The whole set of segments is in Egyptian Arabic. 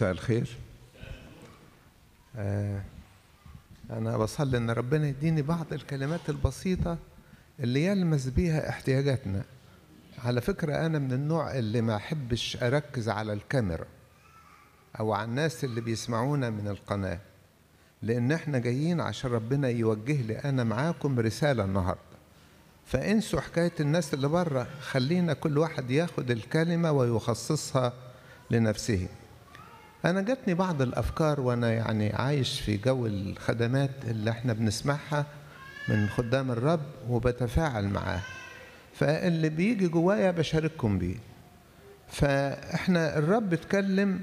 مساء الخير آه أنا بصلي إن ربنا يديني بعض الكلمات البسيطة اللي يلمس بيها احتياجاتنا على فكرة أنا من النوع اللي ما أحبش أركز على الكاميرا أو على الناس اللي بيسمعونا من القناة لأن إحنا جايين عشان ربنا يوجه لي أنا معاكم رسالة النهاردة فانسوا حكاية الناس اللي بره خلينا كل واحد ياخد الكلمة ويخصصها لنفسه أنا جاتني بعض الأفكار وأنا يعني عايش في جو الخدمات اللي احنا بنسمعها من خدام الرب وبتفاعل معاه فاللي بيجي جوايا بشارككم بيه فاحنا الرب اتكلم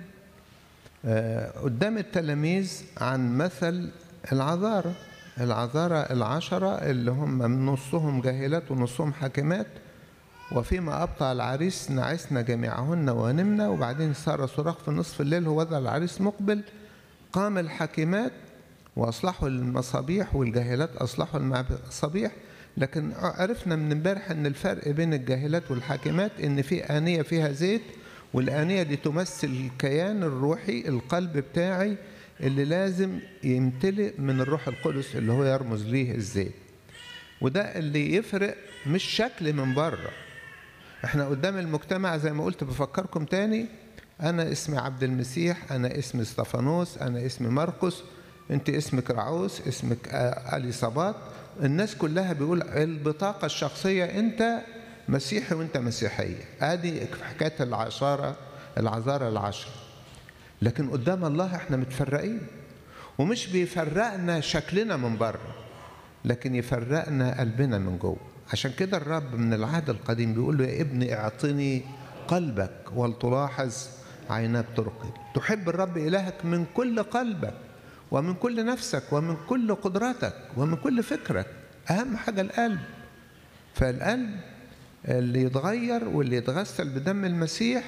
قدام التلاميذ عن مثل العذارة العذارة العشرة اللي هم من نصهم جاهلات ونصهم حاكمات وفيما أبطأ العريس نعسنا جميعهن ونمنا وبعدين صار صراخ في نصف الليل هو ذا العريس مقبل قام الحاكمات وأصلحوا المصابيح والجاهلات أصلحوا المصابيح لكن عرفنا من امبارح ان الفرق بين الجاهلات والحاكمات ان في آنية فيها زيت والآنية دي تمثل الكيان الروحي القلب بتاعي اللي لازم يمتلئ من الروح القدس اللي هو يرمز ليه الزيت وده اللي يفرق مش شكل من بره احنا قدام المجتمع زي ما قلت بفكركم تاني انا اسمي عبد المسيح انا اسمي استفانوس انا اسمي مرقس انت اسمك رعوس اسمك الي صباط الناس كلها بيقول البطاقه الشخصيه انت مسيحي وانت مسيحيه ادي حكايه العشاره العذاره العشره لكن قدام الله احنا متفرقين ومش بيفرقنا شكلنا من بره لكن يفرقنا قلبنا من جوه عشان كده الرب من العهد القديم بيقول له يا ابني اعطني قلبك ولتلاحظ عيناك طرقي تحب الرب إلهك من كل قلبك ومن كل نفسك ومن كل قدرتك ومن كل فكرك أهم حاجة القلب فالقلب اللي يتغير واللي يتغسل بدم المسيح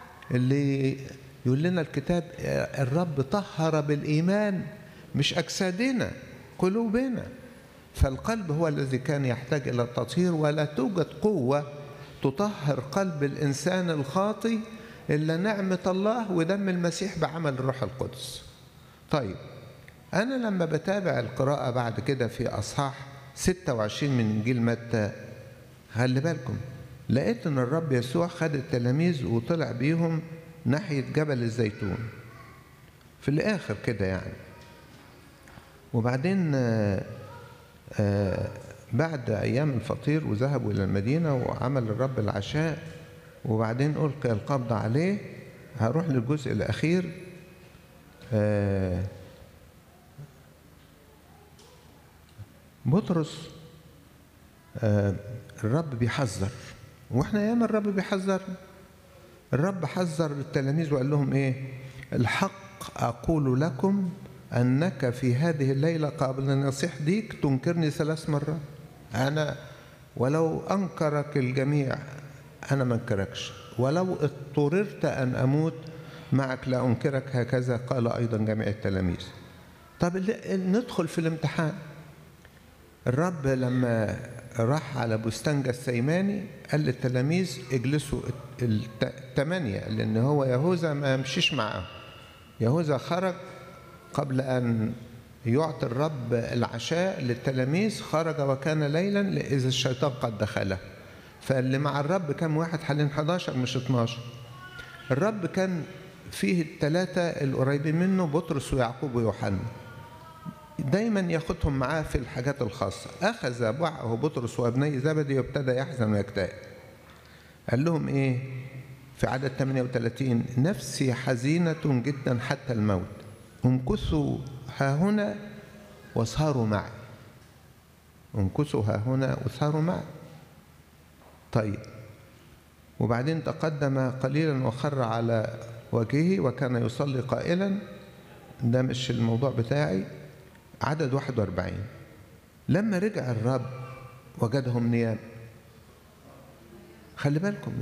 اللي يقول لنا الكتاب الرب طهر بالإيمان مش أجسادنا قلوبنا فالقلب هو الذي كان يحتاج إلى التطهير ولا توجد قوة تطهر قلب الإنسان الخاطي إلا نعمة الله ودم المسيح بعمل الروح القدس طيب أنا لما بتابع القراءة بعد كده في أصحاح 26 من إنجيل متى خلي بالكم لقيت إن الرب يسوع خد التلاميذ وطلع بيهم ناحية جبل الزيتون في الآخر كده يعني وبعدين آآ آآ بعد أيام الفطير وذهبوا إلى المدينة وعمل الرب العشاء وبعدين ألقي القبض عليه هروح للجزء الأخير بطرس الرب بيحذر واحنا ياما الرب بيحذر الرب حذر التلاميذ وقال لهم ايه الحق اقول لكم انك في هذه الليله قبل ان يصيح ديك تنكرني ثلاث مرات انا ولو انكرك الجميع انا ما انكركش ولو اضطررت ان اموت معك لا انكرك هكذا قال ايضا جميع التلاميذ طب ندخل في الامتحان الرب لما راح على بستان جسيماني قال للتلاميذ اجلسوا الثمانية لأن هو يهوذا ما يمشيش معاه يهوذا خرج قبل أن يعطي الرب العشاء للتلاميذ خرج وكان ليلا إذا الشيطان قد دخله فاللي مع الرب كان واحد حاليا 11 مش 12 الرب كان فيه الثلاثة القريبين منه بطرس ويعقوب ويوحنا دايما ياخدهم معاه في الحاجات الخاصة أخذ بعه بطرس وابني زبدي وابتدى يحزن ويكتئب قال لهم إيه في عدد 38 نفسي حزينة جدا حتى الموت امكثوا ها هنا واسهروا معي امكثوا ها هنا واسهروا معي طيب وبعدين تقدم قليلا وخر على وجهه وكان يصلي قائلا ده مش الموضوع بتاعي عدد 41 لما رجع الرب وجدهم نيام خلي بالكم